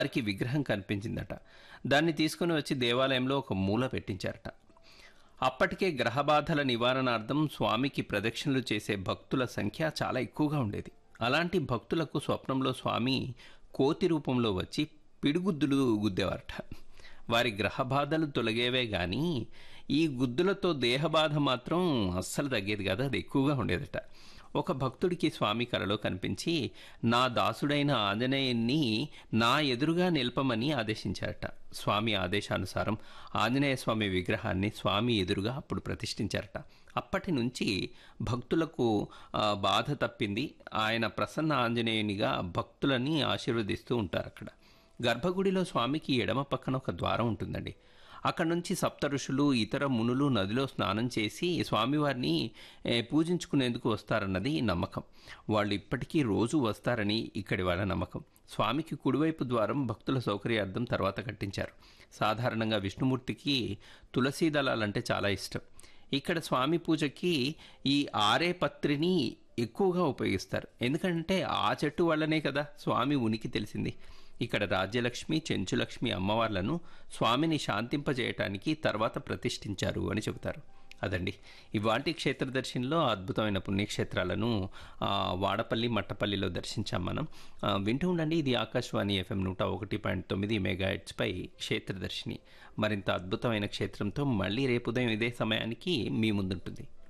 వారికి విగ్రహం కనిపించిందట దాన్ని తీసుకుని వచ్చి దేవాలయంలో ఒక మూల పెట్టించారట అప్పటికే గ్రహబాధల నివారణార్థం స్వామికి ప్రదక్షిణలు చేసే భక్తుల సంఖ్య చాలా ఎక్కువగా ఉండేది అలాంటి భక్తులకు స్వప్నంలో స్వామి కోతి రూపంలో వచ్చి పిడిగుద్దులు గుద్దేవారట వారి గ్రహబాధలు తొలగేవే కానీ ఈ గుద్దులతో దేహబాధ మాత్రం అస్సలు తగ్గేది కాదు అది ఎక్కువగా ఉండేదట ఒక భక్తుడికి స్వామి కలలో కనిపించి నా దాసుడైన ఆంజనేయుణ్ణి నా ఎదురుగా నిలపమని ఆదేశించారట స్వామి ఆదేశానుసారం ఆంజనేయ స్వామి విగ్రహాన్ని స్వామి ఎదురుగా అప్పుడు ప్రతిష్ఠించారట అప్పటి నుంచి భక్తులకు ఆ, బాధ తప్పింది ఆయన ప్రసన్న ఆంజనేయునిగా భక్తులని ఆశీర్వదిస్తూ ఉంటారు అక్కడ గర్భగుడిలో స్వామికి ఎడమ పక్కన ఒక ద్వారం ఉంటుందండి అక్కడ నుంచి సప్త ఋషులు ఇతర మునులు నదిలో స్నానం చేసి స్వామివారిని ఏ, పూజించుకునేందుకు వస్తారన్నది నమ్మకం వాళ్ళు ఇప్పటికీ రోజు వస్తారని ఇక్కడి వాళ్ళ నమ్మకం స్వామికి కుడివైపు ద్వారం భక్తుల సౌకర్యార్థం తర్వాత కట్టించారు సాధారణంగా విష్ణుమూర్తికి తులసీ దళాలంటే చాలా ఇష్టం ఇక్కడ స్వామి పూజకి ఈ ఆరే పత్రిని ఎక్కువగా ఉపయోగిస్తారు ఎందుకంటే ఆ చెట్టు వల్లనే కదా స్వామి ఉనికి తెలిసింది ఇక్కడ రాజ్యలక్ష్మి చెంచులక్ష్మి అమ్మవార్లను స్వామిని శాంతింపజేయటానికి తర్వాత ప్రతిష్ఠించారు అని చెబుతారు అదండి ఇవాటి క్షేత్ర దర్శనంలో అద్భుతమైన పుణ్యక్షేత్రాలను ఆ, వాడపల్లి మట్టపల్లిలో దర్శించాం మనం ఆ, వింటూ ఉండండి ఇది ఆకాశవాణి ఎఫ్ఎం నూట ఒకటి పాయింట్ తొమ్మిది మెగాహెట్స్పై క్షేత్రదర్శిని మరింత అద్భుతమైన క్షేత్రంతో మళ్ళీ రేపు ఉదయం ఇదే సమయానికి మీ ముందుంటుంది